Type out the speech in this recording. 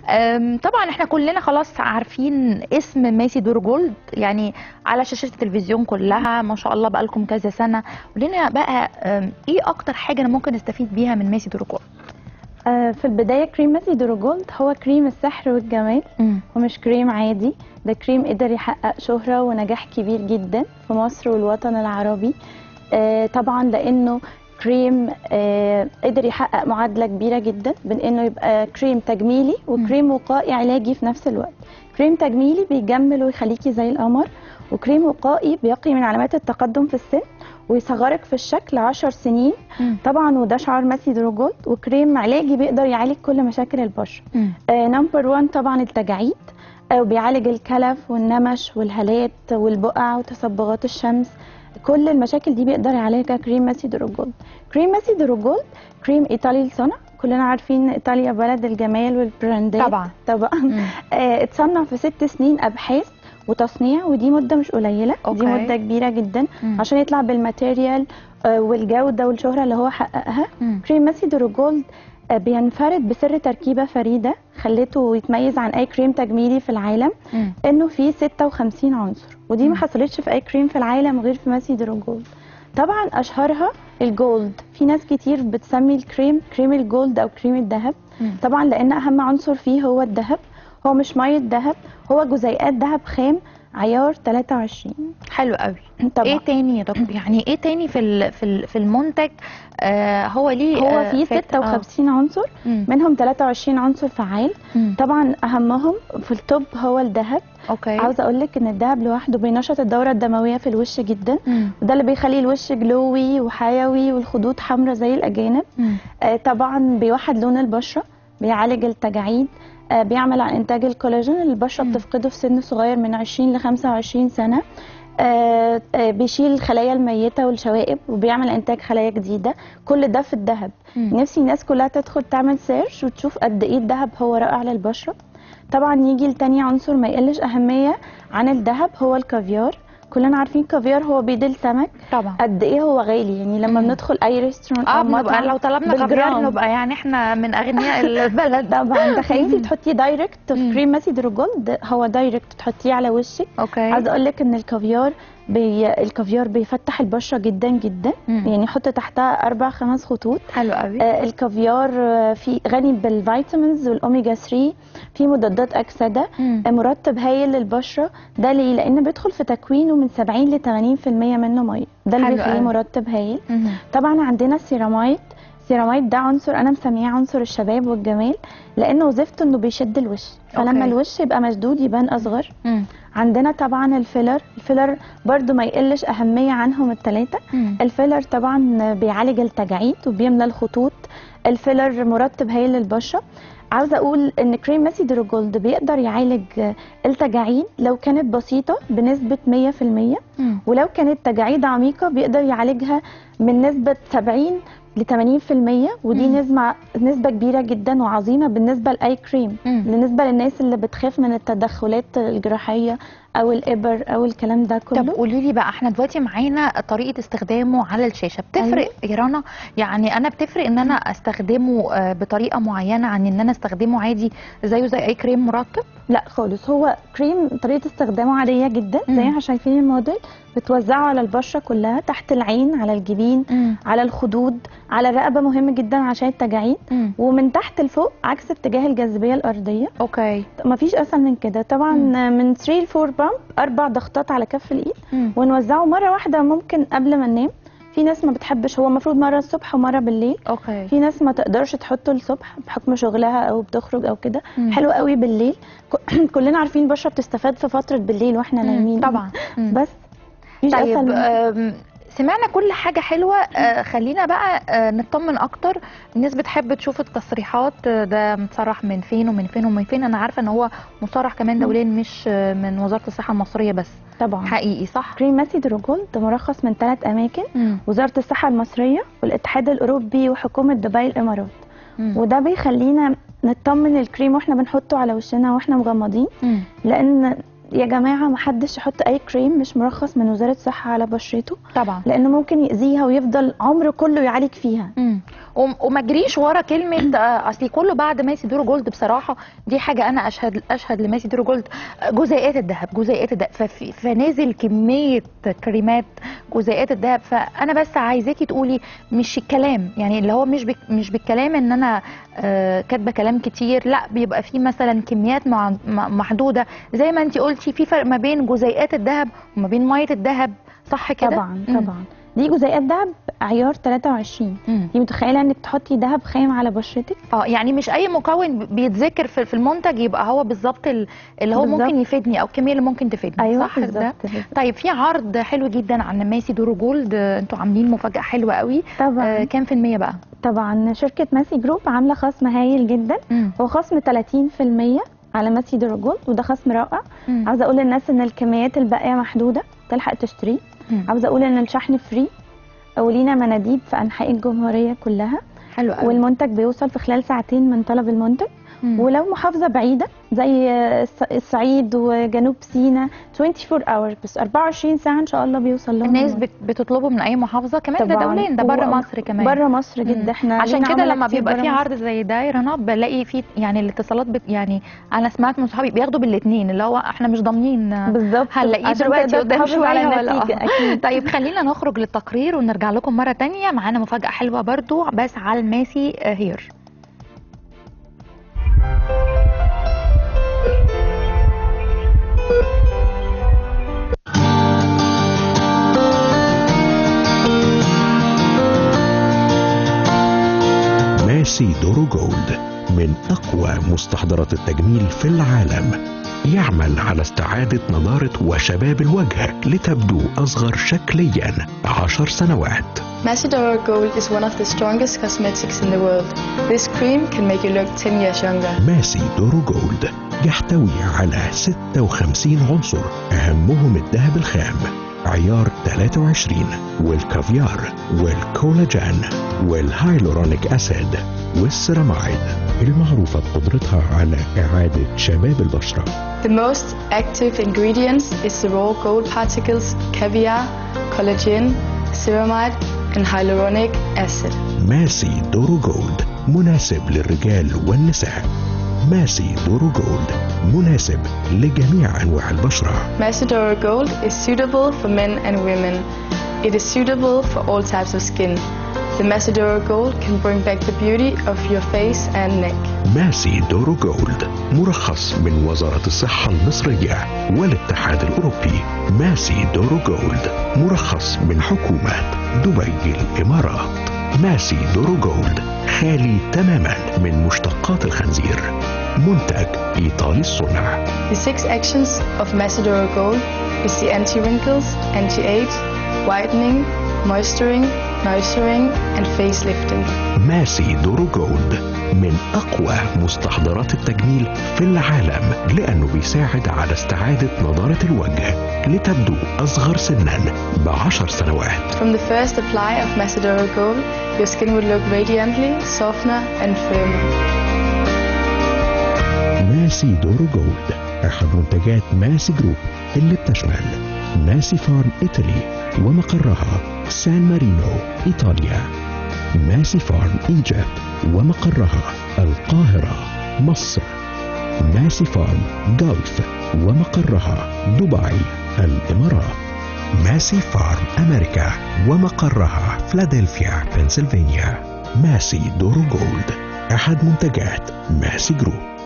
أم، طبعا احنا كلنا خلاص عارفين اسم ماسي دور جولد يعني على شاشة التلفزيون كلها ما شاء الله بقالكم كذا سنة قولنا بقى أم، ايه اكتر حاجة انا ممكن استفيد بيها من ماسي دور جولد آه، في البداية كريم ماسي دورو هو كريم السحر والجمال ومش كريم عادي ده كريم قدر يحقق شهرة ونجاح كبير جدا في مصر والوطن العربي آه، طبعا لأنه كريم آه، قدر يحقق معادلة كبيرة جدا بين انه يبقى كريم تجميلي وكريم وقائي علاجي في نفس الوقت كريم تجميلي بيجمل ويخليكي زي القمر وكريم وقائي بيقي من علامات التقدم في السن ويصغرك في الشكل 10 سنين طبعا وده شعار ماسي دروجولد وكريم علاجي بيقدر يعالج كل مشاكل البشره نمبر 1 طبعا التجاعيد آه، وبيعالج الكلف والنمش والهالات والبقع وتصبغات الشمس كل المشاكل دي بيقدر يعالجها كريم ماسي دروجولد كريم ماسي دروجولد كريم ايطالي الصنع كلنا عارفين ايطاليا بلد الجمال والبراندات طبعا. طبعا آه، اتصنع في ست سنين ابحاث وتصنيع ودي مده مش قليله أوكي. دي مده كبيره جدا مم. عشان يطلع بالماتيريال آه، والجوده والشهره اللي هو حققها مم. كريم ماسي دروجولد آه، بينفرد بسر تركيبه فريده خلته يتميز عن اي كريم تجميلي في العالم مم. انه فيه 56 عنصر ودي مم. ما حصلتش في اي كريم في العالم غير في ماسي دروجولد طبعا اشهرها الجولد في ناس كتير بتسمي الكريم كريم الجولد او كريم الذهب مم. طبعا لان اهم عنصر فيه هو الذهب هو مش ميه ذهب هو جزيئات ذهب خام عيار 23 حلو قوي طبعا ايه تاني يا دكتور يعني ايه تاني في ال- في ال- في المنتج آه هو ليه هو آه، فيه فات- 56 عنصر آه. مم. منهم 23 عنصر فعال مم. طبعا اهمهم في التوب هو الذهب اوكي عاوزه اقول لك ان الذهب لوحده بينشط الدوره الدمويه في الوش جدا مم. وده اللي بيخلي الوش جلوي وحيوي والخدود حمراء زي الاجانب مم. آه طبعا بيوحد لون البشره بيعالج التجاعيد آه بيعمل عن انتاج الكولاجين اللي البشره مم. بتفقده في سن صغير من 20 ل 25 سنه آه آه بيشيل الخلايا الميته والشوائب وبيعمل انتاج خلايا جديده كل ده في الذهب مم. نفسي الناس كلها تدخل تعمل سيرش وتشوف قد ايه الذهب هو رائع للبشره طبعا يجي لتاني عنصر ما يقلش اهميه عن الذهب هو الكافيار كلنا عارفين الكافيار هو بيض السمك طبعا قد ايه هو غالي يعني لما مم. بندخل اي ريستورانت اه او بنبقى مطعم لو طلبنا كافيار بالجرام. نبقى يعني احنا من اغنياء البلد طبعا تخيلي مم. تحطيه دايركت مم. في كريم ماسي دروجولد هو دايركت تحطيه على وشك اوكي عايزه اقول لك ان الكافيار بي... الكافيار بيفتح البشره جدا جدا مم. يعني حط تحتها اربع خمس خطوط حلو قوي آه، الكافيار آه، في غني بالفيتامينز والاوميجا 3 في مضادات اكسده مم. آه، مرطب هايل للبشره ده ليه لان بيدخل في تكوينه من 70 ل 80% منه ميه ده اللي حلو بيخليه قوي. مرطب هايل مم. طبعا عندنا السيرامايد السيرامايد ده عنصر انا مسميه عنصر الشباب والجمال لان وظيفته انه بيشد الوش فلما أوكي. الوش يبقى مشدود يبان اصغر مم. عندنا طبعا الفيلر الفيلر برضو ما يقلش اهميه عنهم الثلاثه مم. الفيلر طبعا بيعالج التجاعيد وبيملى الخطوط الفيلر مرطب هايل للبشره عاوزه اقول ان كريم ماسي دروجولد بيقدر يعالج التجاعيد لو كانت بسيطه بنسبه 100% مم. ولو كانت تجاعيد عميقه بيقدر يعالجها من نسبه 70 ل 80% ودي مم. نسبه نسبه كبيره جدا وعظيمه بالنسبه لاي كريم مم. بالنسبه للناس اللي بتخاف من التدخلات الجراحيه او الابر او الكلام ده كله طب قولي لي بقى احنا دلوقتي معانا طريقه استخدامه على الشاشه بتفرق يا رنا يعني انا بتفرق ان انا استخدمه آه، بطريقه معينه عن ان انا استخدمه عادي زيه زي اي كريم مرطب لا خالص هو كريم طريقه استخدامه عاديه جدا مم. زي ما احنا شايفين الموديل بتوزعه على البشره كلها تحت العين على الجبين على الخدود على الرقبه مهم جدا عشان التجاعيد مم. ومن تحت لفوق عكس اتجاه الجاذبيه الارضيه اوكي مفيش اسهل من كده طبعا من 3 ل 4 بامب اربع ضغطات على كف الايد مم. ونوزعه مره واحده ممكن قبل ما ننام في ناس ما بتحبش هو المفروض مره الصبح ومره بالليل اوكي في ناس ما تقدرش تحطه الصبح بحكم شغلها او بتخرج او كده مم. حلو قوي بالليل ك- كلنا عارفين البشره بتستفاد في فتره بالليل واحنا مم. نايمين طبعا مم. بس مفيش أسهل طيب من كده. آم، سمعنا كل حاجة حلوة آه، خلينا بقى آه، نطمن أكتر الناس بتحب تشوف التصريحات آه، ده متصرح من فين ومن فين ومن فين أنا عارفة إن هو مصرح كمان دوليا مش آه، من وزارة الصحة المصرية بس طبعا حقيقي صح؟ كريم ماسي دروجولد مرخص من ثلاث اماكن مم. وزاره الصحه المصريه والاتحاد الاوروبي وحكومه دبي الامارات مم. وده بيخلينا نطمن الكريم واحنا بنحطه على وشنا واحنا مغمضين مم. لان يا جماعه محدش يحط اي كريم مش مرخص من وزاره الصحه على بشرته طبعا لانه ممكن يأذيها ويفضل عمره كله يعالج فيها مم. وم- وما اجريش ورا كلمه آه، اصلي كله بعد ماسي دورو جولد بصراحه دي حاجه انا اشهد اشهد لماسي دورو جولد آه، جزيئات الذهب جزيئات الذهب ففي- فنازل كميه كريمات جزيئات الذهب فانا بس عايزاكي تقولي مش الكلام يعني اللي هو مش بك مش بالكلام ان انا آه، كاتبه كلام كتير لا بيبقى في مثلا كميات مع- م- محدوده زي ما انت قلتي في فرق ما بين جزيئات الذهب وما بين ميه الذهب صح كده طبعا مم. طبعا دي جزيئات دهب عيار 23 مم. دي متخيله انك تحطي دهب خام على بشرتك اه يعني مش اي مكون بيتذكر في في المنتج يبقى هو بالظبط ال- اللي هو بالظبط. ممكن يفيدني او الكميه اللي ممكن تفيدني ايوه صح ده بالظبط بالظبط. طيب في عرض حلو جدا عن ماسي دورو جولد آه، انتوا عاملين مفاجاه حلوه قوي طبعا آه كام في المية بقى طبعا شركه ماسي جروب عامله خصم هايل جدا مم. هو خصم 30% على ماسي دور جولد وده خصم رائع مم. عاوزه اقول للناس ان الكميات الباقيه محدوده تلحق تشتريه مم. عاوزه اقول ان الشحن فري ولينا مناديب في انحاء الجمهوريه كلها حلو قوي والمنتج بيوصل في خلال ساعتين من طلب المنتج مم. ولو محافظه بعيده زي الص- الصعيد وجنوب سيناء 24 اور بس 24 ساعه ان شاء الله بيوصل لهم الناس بت- بتطلبه من اي محافظه كمان ده طبعاً. دولين ده بره و- مصر كمان بره مصر مم. جدا احنا عشان لينا كده عملاء لما كتير بيبقى برا في مصر. عرض زي ده يا رنا بلاقي في يعني الاتصالات بت يعني انا سمعت من صحابي بياخدوا بالاثنين اللي هو احنا مش ضامنين بالظبط هنلاقيه عشان دلوقتي تقدر قدام تحافظ شويه على ولا النتيجة، آه. اكيد طيب خلينا نخرج للتقرير ونرجع لكم مره تانية معانا مفاجاه حلوه برضو بس على الماسي آه، هير ماسي دورو جولد من أقوى مستحضرات التجميل في العالم يعمل على استعادة نضارة وشباب الوجه لتبدو أصغر شكليا عشر سنوات Macedora Gold is one of the strongest cosmetics in the world. This cream can make you look 10 years younger. ماسي دورو جولد يحتوي على 56 عنصر أهمهم الذهب الخام عيار 23 والكافيار والكولاجين والهايلورونيك أسيد والسيرامايد المعروفة بقدرتها على إعادة شباب البشرة The most active ingredients is the raw gold particles, caviar, collagen, ceramide, and hyaluronic acid. ماسي دورو جولد مناسب للرجال والنساء ماسي دورو جولد مناسب لجميع أنواع البشرة Macedora Gold is suitable for men and women. It is suitable for all types of skin. The Macedora Gold can bring back the beauty of your face and neck. ماسي دورو جولد مرخص من وزارة الصحة المصرية والاتحاد الأوروبي ماسي دورو جولد مرخص من حكومة دبي الإمارات ماسي دورو جولد خالي تماما من مشتقات الخنزير منتج إيطالي الصنع The six actions of Macedora Gold is the anti-wrinkles, anti-age, whitening, moisturing, nourishing, and facelifting. ماسي دورو جولد من أقوى مستحضرات التجميل في العالم لأنه بيساعد على استعادة نضارة الوجه لتبدو أصغر سنا بعشر سنوات From the first apply of Macedora Gold, your skin will look radiantly, softer, and firmer. ماسي دورو جولد أحد منتجات ماسي جروب اللي بتشمل ماسي فارم إيطالي ومقرها سان مارينو إيطاليا ماسي فارم إيجيبت ومقرها القاهرة مصر ماسي فارم جولف ومقرها دبي الإمارات ماسي فارم أمريكا ومقرها فلادلفيا بنسلفانيا ماسي دورو جولد أحد منتجات ماسي جروب